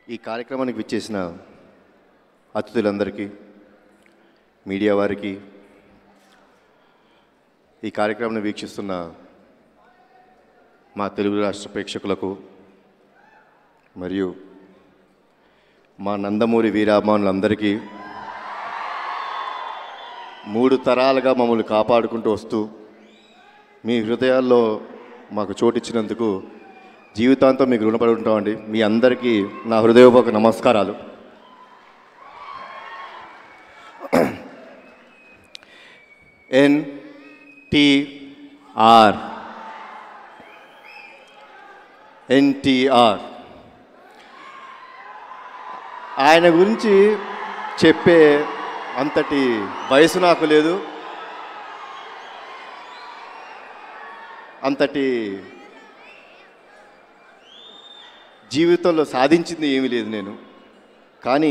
ఈ కార్యక్రమానికి విచ్చేసిన అతిథులందరికీ మీడియా వారికి ఈ కార్యక్రమాన్ని వీక్షిస్తున్న మా తెలుగు రాష్ట్ర ప్రేక్షకులకు మరియు మా నందమూరి వీరాభిమానులందరికీ మూడు తరాలుగా మమ్మల్ని కాపాడుకుంటూ వస్తూ మీ హృదయాల్లో మాకు చోటిచ్చినందుకు జీవితాంతం మీకు రుణపడి ఉంటామండి మీ అందరికీ నా హృదయపూర్వక నమస్కారాలు ఎన్ టిఆర్ ఎన్టీఆర్ ఆయన గురించి చెప్పే అంతటి వయసు నాకు లేదు అంతటి జీవితంలో సాధించింది ఏమీ లేదు నేను కానీ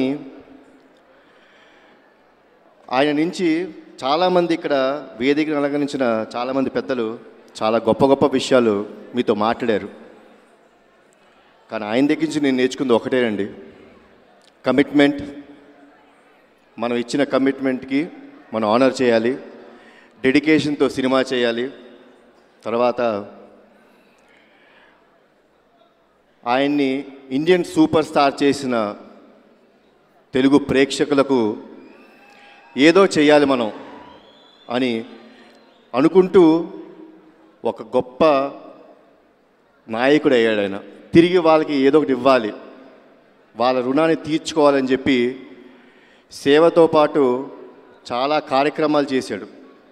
ఆయన నుంచి చాలామంది ఇక్కడ వేదికను అలంకరించిన చాలామంది పెద్దలు చాలా గొప్ప గొప్ప విషయాలు మీతో మాట్లాడారు కానీ ఆయన దగ్గర నుంచి నేను నేర్చుకుంది ఒకటేనండి కమిట్మెంట్ మనం ఇచ్చిన కమిట్మెంట్కి మనం ఆనర్ చేయాలి డెడికేషన్తో సినిమా చేయాలి తర్వాత ఆయన్ని ఇండియన్ సూపర్ స్టార్ చేసిన తెలుగు ప్రేక్షకులకు ఏదో చేయాలి మనం అని అనుకుంటూ ఒక గొప్ప నాయకుడు అయ్యాడు ఆయన తిరిగి వాళ్ళకి ఏదో ఒకటి ఇవ్వాలి వాళ్ళ రుణాన్ని తీర్చుకోవాలని చెప్పి సేవతో పాటు చాలా కార్యక్రమాలు చేశాడు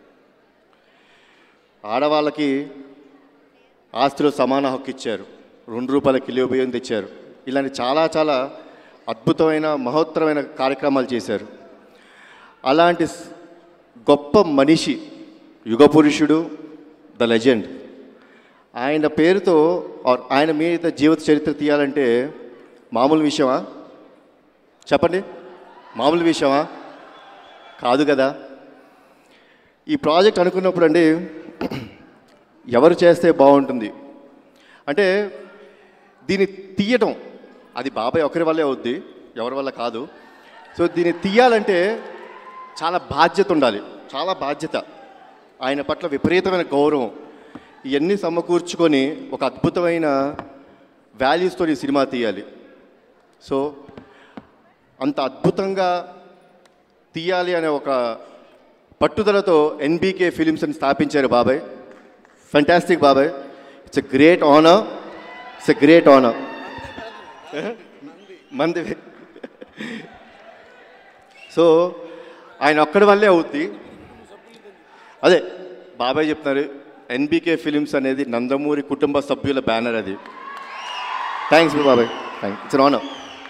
ఆడవాళ్ళకి ఆస్తిలో సమాన హక్కు ఇచ్చారు రెండు రూపాయల కిలో బియ్యం తెచ్చారు ఇలాంటి చాలా చాలా అద్భుతమైన మహోత్తరమైన కార్యక్రమాలు చేశారు అలాంటి స్- గొప్ప మనిషి యుగ పురుషుడు ద లెజెండ్ ఆయన పేరుతో ఆర్ ఆయన మీద జీవిత చరిత్ర తీయాలంటే మామూలు విషయమా చెప్పండి మామూలు విషయమా కాదు కదా ఈ ప్రాజెక్ట్ అనుకున్నప్పుడు అండి ఎవరు చేస్తే బాగుంటుంది అంటే దీన్ని తీయటం అది బాబాయ్ ఒకరి వల్లే అవుద్ది ఎవరి వల్ల కాదు సో దీన్ని తీయాలంటే చాలా బాధ్యత ఉండాలి చాలా బాధ్యత ఆయన పట్ల విపరీతమైన గౌరవం ఇవన్నీ సమకూర్చుకొని ఒక అద్భుతమైన వాల్యూస్తో ఈ సినిమా తీయాలి సో అంత అద్భుతంగా తీయాలి అనే ఒక పట్టుదలతో ఎన్బీకే ఫిలిమ్స్ని స్థాపించారు బాబాయ్ ఫంటాస్టిక్ బాబాయ్ it's a great honour it's a great honour మంది సో ఆయన ఒక్కడి వల్లే అవుద్ది అదే బాబాయ్ చెప్తున్నారు ఎన్బీకే ఫిలిమ్స్ అనేది నందమూరి కుటుంబ సభ్యుల బ్యానర్ అది థ్యాంక్స్ బాబాయ్ థ్యాంక్ ఇట్స్ ఆనర్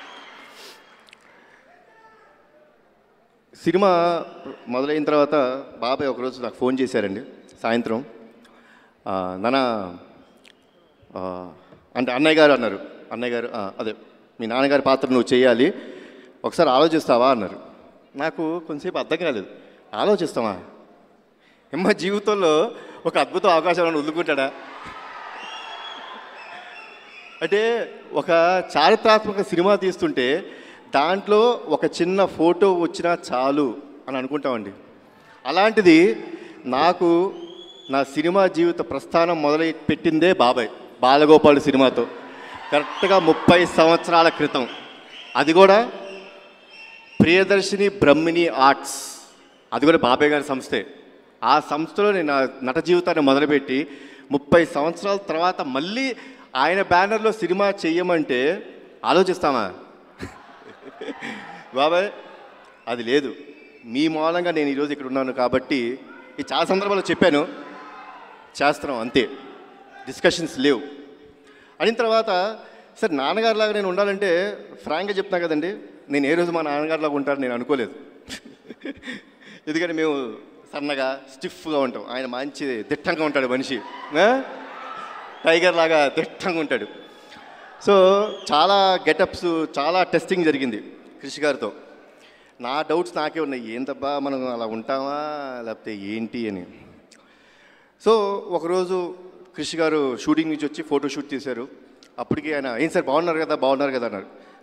సినిమా మొదలైన తర్వాత బాబాయ్ ఒకరోజు నాకు ఫోన్ చేశారండి సాయంత్రం ఆ, నాన్న ఆ, అంటే అన్నయ్య గారు అన్నారు అన్నయ్య గారు ఆ, అదే మీ నాన్నగారి పాత్ర నువ్వు చేయాలి ఒకసారి ఆలోచిస్తావా అన్నారు నాకు కొంచెంసేపు అర్థం కాలేదు ఆలోచిస్తావా ఎమ్మ జీవితంలో ఒక అద్భుత అవకాశాలను వదులుకుంటాడా అంటే ఒక చారిత్రాత్మక సినిమా తీస్తుంటే దాంట్లో ఒక చిన్న ఫోటో వచ్చినా చాలు అని అనుకుంటామండి అలాంటిది నాకు నా సినిమా జీవిత ప్రస్థానం మొదలై పెట్టిందే బాబాయ్ బాలగోపాల్ సినిమాతో కరెక్ట్గా ముప్పై సంవత్సరాల క్రితం అది కూడా ప్రియదర్శిని బ్రహ్మిణి ఆర్ట్స్ అది కూడా బాబాయ్ గారి సంస్థే ఆ సంస్థలో నేను నా నట జీవితాన్ని మొదలుపెట్టి ముప్పై సంవత్సరాల తర్వాత మళ్ళీ ఆయన బ్యానర్లో సినిమా చెయ్యమంటే ఆలోచిస్తామా బాబాయ్ అది లేదు మీ మూలంగా నేను ఈరోజు ఇక్కడ ఉన్నాను కాబట్టి ఈ చాలా సందర్భాల్లో చెప్పాను చేస్తున్నాం అంతే డిస్కషన్స్ లేవు అయిన తర్వాత సరే నాన్నగారిలాగా నేను ఉండాలంటే ఫ్రాంక్గా చెప్తున్నా కదండి నేను ఏ రోజు మా నాన్నగారిలాగా ఉంటాను నేను అనుకోలేదు ఎందుకంటే మేము సన్నగా స్టిఫ్గా ఉంటాం ఆయన మంచి దిట్టంగా ఉంటాడు మనిషి ఆ? టైగర్ లాగా దిట్టంగా ఉంటాడు సో చాలా గెటప్స్ చాలా టెస్టింగ్ జరిగింది కృషి గారితో నా డౌట్స్ నాకే ఉన్నాయి ఏంటబ్బా మనం అలా ఉంటామా లేకపోతే ఏంటి అని సో ఒకరోజు కృషి గారు షూటింగ్ నుంచి వచ్చి ఫోటో షూట్ చేశారు అప్పటికి ఆయన ఏం సార్ బాగున్నారు కదా బాగున్నారు కదా అన్నారు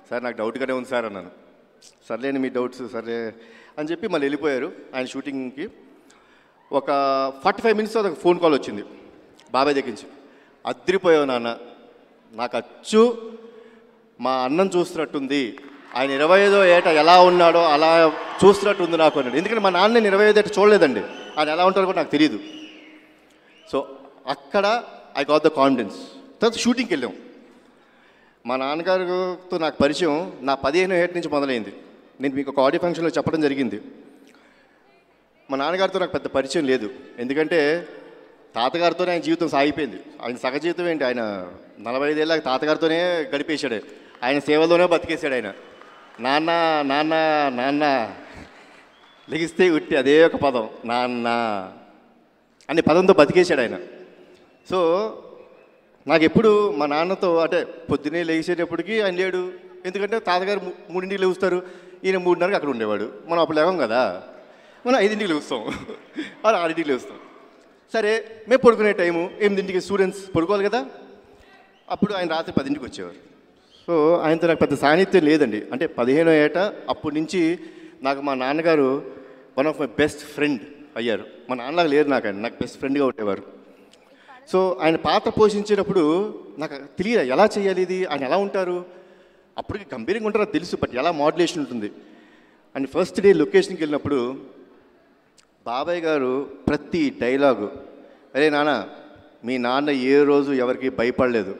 సార్ నాకు డౌట్గానే ఉంది సార్ అన్నాను సర్లేండి మీ డౌట్స్ సర్లే అని చెప్పి మళ్ళీ వెళ్ళిపోయారు ఆయన షూటింగ్కి ఒక ఫార్టీ ఫైవ్ మినిట్స్ ఒక ఫోన్ కాల్ వచ్చింది బాబాయ్ దగ్గర నుంచి అద్దరిపోయావు నాన్న నాకు అచ్చు మా అన్నం చూస్తున్నట్టుంది ఆయన ఇరవై ఐదో ఏట ఎలా ఉన్నాడో అలా చూస్తున్నట్టుంది నాకు అన్నాడు ఎందుకంటే మా నాన్న నేను ఇరవై ఐదో ఏట చూడలేదండి ఆయన ఎలా ఉంటారో కూడా నాకు తెలియదు సో అక్కడ ఐ గాట్ ద కాన్ఫిడెన్స్ తర్వాత షూటింగ్కి వెళ్ళాం మా నాన్నగారితో నాకు పరిచయం నా పదిహేను ఏట నుంచి మొదలైంది నేను మీకు ఒక ఆడియో ఫంక్షన్లో చెప్పడం జరిగింది మా నాన్నగారితో నాకు పెద్ద పరిచయం లేదు ఎందుకంటే తాతగారితోనే ఆయన జీవితం సాగిపోయింది ఆయన సగ జీవితం ఏంటి ఆయన నలభై ఐదేళ్ళ తాతగారితోనే గడిపేశాడు ఆయన సేవలోనే బతికేశాడు ఆయన నాన్న నాన్న నాన్న లెగిస్తే ఉట్టి అదే ఒక పదం నాన్న అనే పదంతో బతికేశాడు ఆయన సో నాకు ఎప్పుడు మా నాన్నతో అంటే పొద్దున్నే లేచేటప్పటికి ఆయన లేడు ఎందుకంటే తాతగారు ము- మూడింటికి లేస్తారు ఈయన మూడున్నరకు అక్కడ ఉండేవాడు మనం అప్పుడు లేవం కదా మనం ఐదింటికి లేస్తాం అలా ఆరింటికి లేస్తాం సరే మేము పడుకునే టైము ఎనిమిదింటికి స్టూడెంట్స్ పడుకోవాలి కదా అప్పుడు ఆయన రాత్రి పదింటికి వచ్చేవారు సో ఆయనతో నాకు పెద్ద సాన్నిధ్యం లేదండి అంటే పదిహేనో ఏట అప్పటి నుంచి నాకు మా నాన్నగారు one of my best friend అయ్యారు మా నాన్నలాగా లేరు నాకు ఆయన నాకు బెస్ట్ ఫ్రెండ్గా ఉండేవారు సో ఆయన పాత్ర పోషించేటప్పుడు నాకు తెలియదు ఎలా చేయాలి ఇది ఆయన ఎలా ఉంటారు అప్పటికి గంభీరంగా ఉంటారో తెలుసు బట్ ఎలా మాడ్యులేషన్ ఉంటుంది అండ్ ఫస్ట్ డే లొకేషన్కి వెళ్ళినప్పుడు బాబాయ్ గారు ప్రతి డైలాగు అరే నాన్న మీ నాన్న ఏ రోజు ఎవరికి భయపడలేదు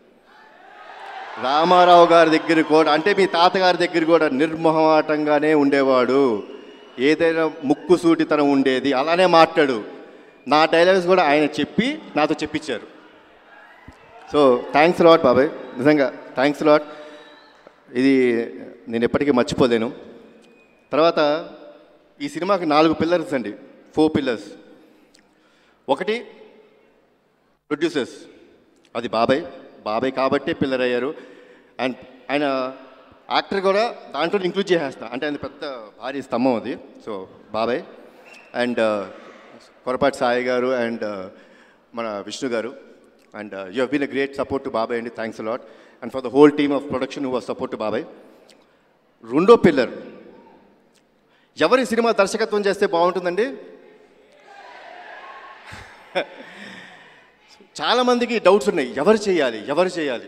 రామారావు గారి దగ్గర కూడా అంటే మీ తాతగారి దగ్గర కూడా నిర్మోహమాటంగానే ఉండేవాడు ఏదైనా ముక్కు సూటితనం ఉండేది అలానే మాట్లాడు నా డైలాగ్స్ కూడా ఆయన చెప్పి నాతో చెప్పించారు సో థ్యాంక్స్ లాట్ బాబాయ్ నిజంగా థ్యాంక్స్ లాట్ ఇది నేను ఎప్పటికీ మర్చిపోలేను తర్వాత ఈ సినిమాకి నాలుగు పిల్లర్స్ అండి ఫోర్ పిల్లర్స్ ఒకటి ప్రొడ్యూసర్స్ అది బాబాయ్ బాబాయ్ కాబట్టే పిల్లర్ అయ్యారు అండ్ ఆయన యాక్టర్ కూడా దాంట్లో ఇంక్లూడ్ చేసేస్తా అంటే ఆయన పెద్ద భారీ స్తంభం అది సో బాబాయ్ అండ్ కొరపాటి సాయి గారు అండ్ మన Vishnu garu and you have been a great support to బాబాయ్ అండి thanks lot and for the whole team of production who was support to బాబాయ్ రెండో పిల్లర్ ఎవరి సినిమా దర్శకత్వం చేస్తే బాగుంటుందండి చాలామందికి డౌట్స్ ఉన్నాయి ఎవరు చేయాలి ఎవరు చేయాలి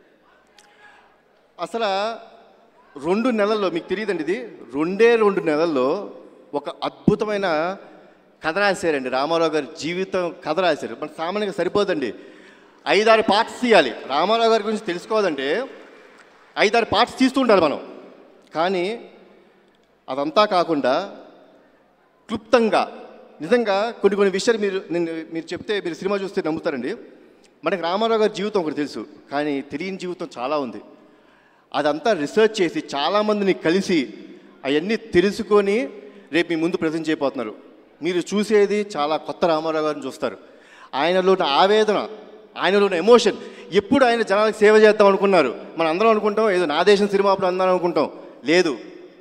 అసలు రెండు నెలల్లో మీకు తెలియదండి ఇది రెండే రెండు నెలల్లో ఒక అద్భుతమైన కథ రాశారండి రామారావు గారి జీవితం కథ రాశారు మన సామాన్యంగా సరిపోదండి ఐదారు పార్ట్స్ తీయాలి రామారావు గారి గురించి తెలుసుకోవాలంటే ఐదారు పార్ట్స్ తీస్తూ ఉండాలి మనం కానీ అదంతా కాకుండా క్లుప్తంగా నిజంగా కొన్ని కొన్ని విషయాలు మీరు నేను మీరు చెప్తే మీరు సినిమా చూస్తే నమ్ముతారండి మనకి రామారావు గారి జీవితం ఒకటి తెలుసు కానీ తెలియని జీవితం చాలా ఉంది అదంతా రీసెర్చ్ చేసి చాలామందిని కలిసి అవన్నీ తెలుసుకొని రేపు మీ ముందు ప్రజెంట్ చేయబోతున్నారు మీరు చూసేది చాలా కొత్త రామారావు గారిని చూస్తారు ఆయనలో ఉన్న ఆవేదన ఆయనలో ఉన్న ఎమోషన్ ఎప్పుడు ఆయన జనాలకు సేవ చేద్దాం అనుకున్నారు మనం అందరం అనుకుంటాం ఏదో నా దేశం సినిమా అప్పుడు అందాం అనుకుంటాం లేదు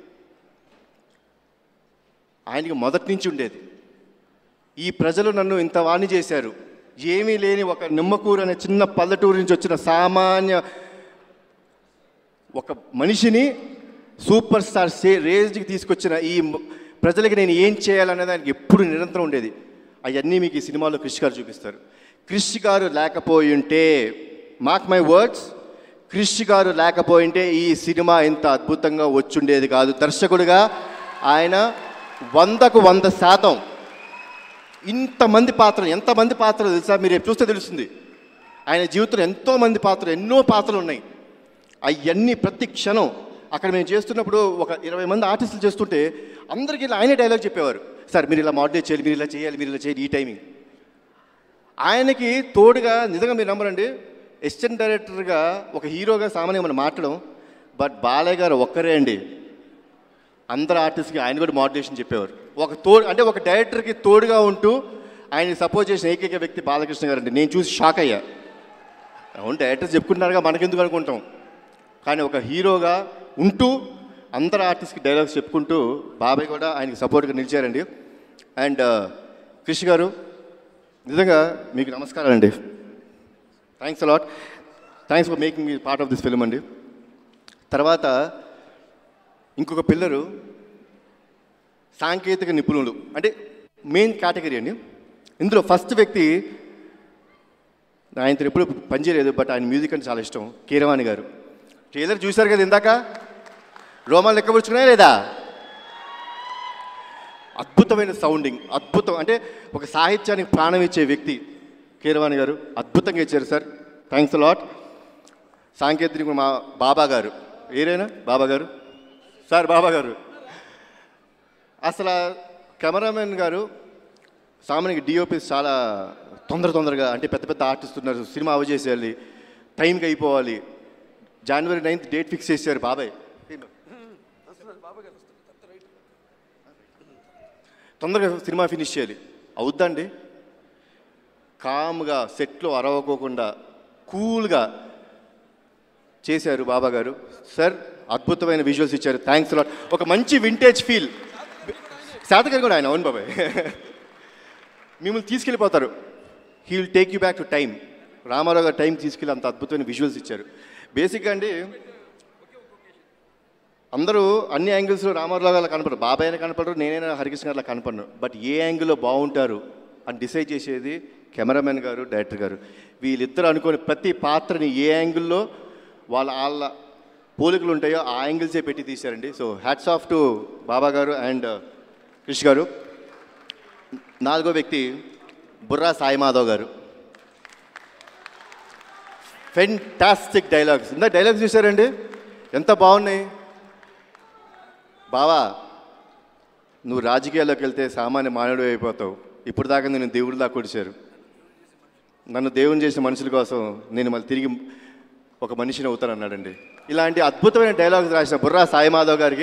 ఆయనకి మొదటి నుంచి ఉండేది ఈ ప్రజలు నన్ను ఇంత వాణి చేశారు ఏమీ లేని ఒక నిమ్మకూరు అనే చిన్న పల్లెటూరు నుంచి వచ్చిన సామాన్య ఒక మనిషిని సూపర్ స్టార్ సే రేంజ్కి తీసుకొచ్చిన ఈ మ- ప్రజలకి నేను ఏం చేయాలనేది ఆయనకి ఎప్పుడు నిరంతరం ఉండేది అవన్నీ మీకు ఈ సినిమాలో క్రిష్ గారు చూపిస్తారు క్రిష్ గారు లేకపోయి ఉంటే మాక్ మై వర్డ్స్ క్రిష్ గారు లేకపోయింటే ఈ సినిమా ఇంత అద్భుతంగా వచ్చుండేది కాదు దర్శకుడిగా ఆయన వందకు వంద శాతం ఇంతమంది పాత్రలు ఎంతమంది పాత్రలు తెలుసా మీరు రేపు చూస్తే తెలుస్తుంది ఆయన జీవితంలో ఎంతో మంది పాత్రలు ఎన్నో పాత్రలు ఉన్నాయి అవన్నీ ప్రతి క్షణం అక్కడ మేము చేస్తున్నప్పుడు ఒక ఇరవై మంది ఆర్టిస్టులు చేస్తుంటే అందరికీ ఇలా ఆయనే డైలాగ్ చెప్పేవారు సార్ మీరు ఇలా మోడలేట్ చేయాలి మీరు ఇలా చేయాలి మీరు ఇలా చేయాలి ఈ టైమింగ్ ఆయనకి తోడుగా నిజంగా మీరు నమ్మరండి అసిస్టెంట్ డైరెక్టర్గా ఒక హీరోగా సామాన్యంగా మనం మాట్లాడడం బట్ బాలయ్య గారు ఒక్కరే అండి అందరు ఆర్టిస్ట్కి ఆయన కూడా మోటివేషన్ చెప్పేవారు ఒక తోడు అంటే ఒక డైరెక్టర్కి తోడుగా ఉంటూ ఆయన సపోర్ట్ చేసిన ఏకైక వ్యక్తి బాలకృష్ణ గారు అండి నేను చూసి షాక్ అయ్యా అవును డైరెక్టర్స్ చెప్పుకుంటున్నారుగా మనకెందుకు అనుకుంటాం కానీ ఒక హీరోగా ఉంటూ అందరు ఆర్టిస్ట్కి డైలాగ్స్ చెప్పుకుంటూ బాబాయ్ కూడా ఆయనకి సపోర్ట్గా నిలిచారండి అండ్ కృషి గారు నిజంగా మీకు నమస్కారం అండి thanks a lot thanks for making me part of this film అండి తర్వాత ఇంకొక పిల్లరు సాంకేతిక నిపుణులు అంటే మెయిన్ కేటగిరీ అండి ఇందులో ఫస్ట్ వ్యక్తి ఆయనతో ఎప్పుడు పనిచేయలేదు బట్ ఆయన మ్యూజిక్ అంటే చాలా ఇష్టం కీరవాణి గారు ట్రైలర్ చూశారు కదా ఇందాక రోమాలు లెక్కపరుచుకున్నాయా లేదా అద్భుతమైన సౌండింగ్ అద్భుతం అంటే ఒక సాహిత్యానికి ప్రాణం ఇచ్చే వ్యక్తి కీరవాణి గారు అద్భుతంగా ఇచ్చారు సార్ థ్యాంక్స్ లాట్ సాంకేతిక మా బాబా గారు ఏరైనా బాబా గారు సార్ బాబా గారు అసలు ఆ కెమెరామెన్ గారు సామాన్యంగా డిఓపీస్ చాలా తొందర తొందరగా అంటే పెద్ద పెద్ద ఆర్టిస్ట్ ఉన్నారు సినిమా అవజేసేయాలి టైంకి అయిపోవాలి జనవరి నైన్త్ డేట్ ఫిక్స్ చేశారు బాబాయ్ తొందరగా సినిమా ఫినిష్ చేయాలి అవుద్దండి కామ్గా సెట్లో అరవకోకుండా కూల్గా చేశారు బాబా గారు సార్ అద్భుతమైన విజువల్స్ ఇచ్చారు థ్యాంక్స్ లాట్ ఒక మంచి వింటేజ్ ఫీల్ శాతగారు కూడా ఆయన అవును బాబాయ్ మిమ్మల్ని తీసుకెళ్ళిపోతారు he will take you back to time Ramarao garu time తీసుకెళ్ళి అంత అద్భుతమైన విజువల్స్ ఇచ్చారు బేసిక్గా అండి అందరూ అన్ని యాంగిల్స్లో రామారావు గారు కనపడరు బాబాయ్ అయినా కనపడరు నేనైనా హరికృష్ణ గారు కనపడను బట్ ఏ యాంగిల్లో బాగుంటారు అని డిసైడ్ చేసేది కెమెరామెన్ గారు డైరెక్టర్ గారు వీళ్ళిద్దరు అనుకునే ప్రతి పాత్రని ఏ యాంగిల్లో వాళ్ళ వాళ్ళ పోలికలు ఉంటాయో ఆ యాంగిల్సే పెట్టి తీశారండి so hats off to Baba garu and Krish గారు నాలుగో వ్యక్తి బుర్రా సాయి మాధవ్ గారు ఫెంటాస్టిక్ డైలాగ్స్ ఇందా డైలాగ్స్ చూసారండి ఎంత బాగున్నాయి బావా నువ్వు రాజకీయాల్లోకి వెళ్తే సామాన్య మానవుడు అయిపోతావు ఇప్పుడు దాకా నేను దేవుడు దాకా కొడిచారు నన్ను దేవుని చేసిన మనుషుల కోసం నేను మళ్ళీ తిరిగి ఒక మనిషిని అవుతాను అన్నాడండి ఇలాంటి అద్భుతమైన డైలాగ్స్ రాసిన బుర్రా సాయి మాధవ్ గారికి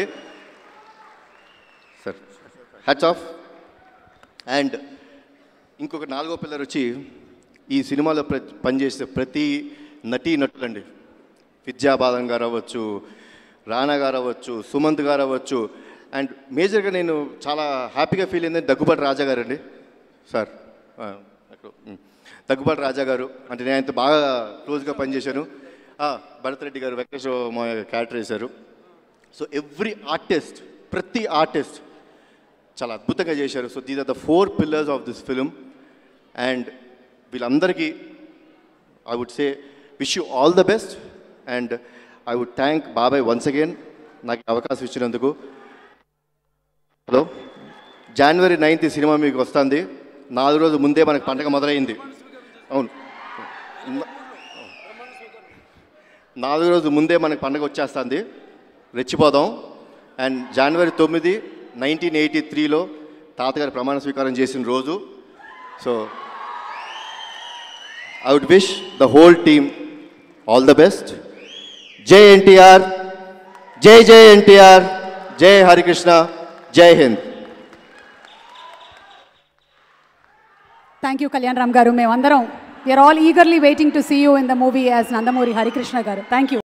సార్ హ్యాట్స్ ఆఫ్ అండ్ ఇంకొక నాలుగో పిల్లర్ వచ్చి ఈ సినిమాలో ప్ర పనిచేసే ప్రతి నటీ నటులండి విద్యాబాలన్ గారు అవ్వచ్చు రానా గారు అవ్వచ్చు సుమంత్ గారు అవ్వచ్చు అండ్ మేజర్గా నేను చాలా హ్యాపీగా ఫీల్ అయింది దగ్గుబాటి రాజా గారు అండి సార్ ఆ, అక్కడ, ఉమ్. దగ్గుబాటి రాజా గారు అంటే నేను ఆయనతో బాగా క్లోజ్గా పనిచేశాను ఆ, భరత్ రెడ్డి గారు వెంకటేశ్వర మా క్యారెక్టర్ వేశారు సో ఎవ్రీ ఆర్టిస్ట్ ప్రతి ఆర్టిస్ట్ చాలా అద్భుతంగా చేశారు so these are the four pillars of this film and వీళ్ళందరికీ I would say wish you all the best and I would thank బాబాయ్ వన్స్ అగైన్ నాకు ఈ అవకాశం ఇచ్చినందుకు హలో జనవరి నైన్త్ ఈ సినిమా మీకు వస్తుంది నాలుగు రోజుల ముందే మనకు పండగ మొదలైంది అవును న- నాలుగు రోజుల ముందే మనకు పండగ వచ్చేస్తుంది రెచ్చిపోదాం అండ్ జనవరి తొమ్మిది నైన్టీన్ ఎయిటీ త్రీలో తాతగారు ప్రమాణ స్వీకారం చేసిన రోజు so I would wish the whole team all the best జై ఎన్టీఆర్ జై జై ఎన్టీఆర్ జై హరికృష్ణ జై హింద్ థ్యాంక్ యూ కళ్యాణ్ రామ్ గారు మేమందరం we are all eagerly waiting to see you in the movie as Nandamuri Harikrishna garu thank you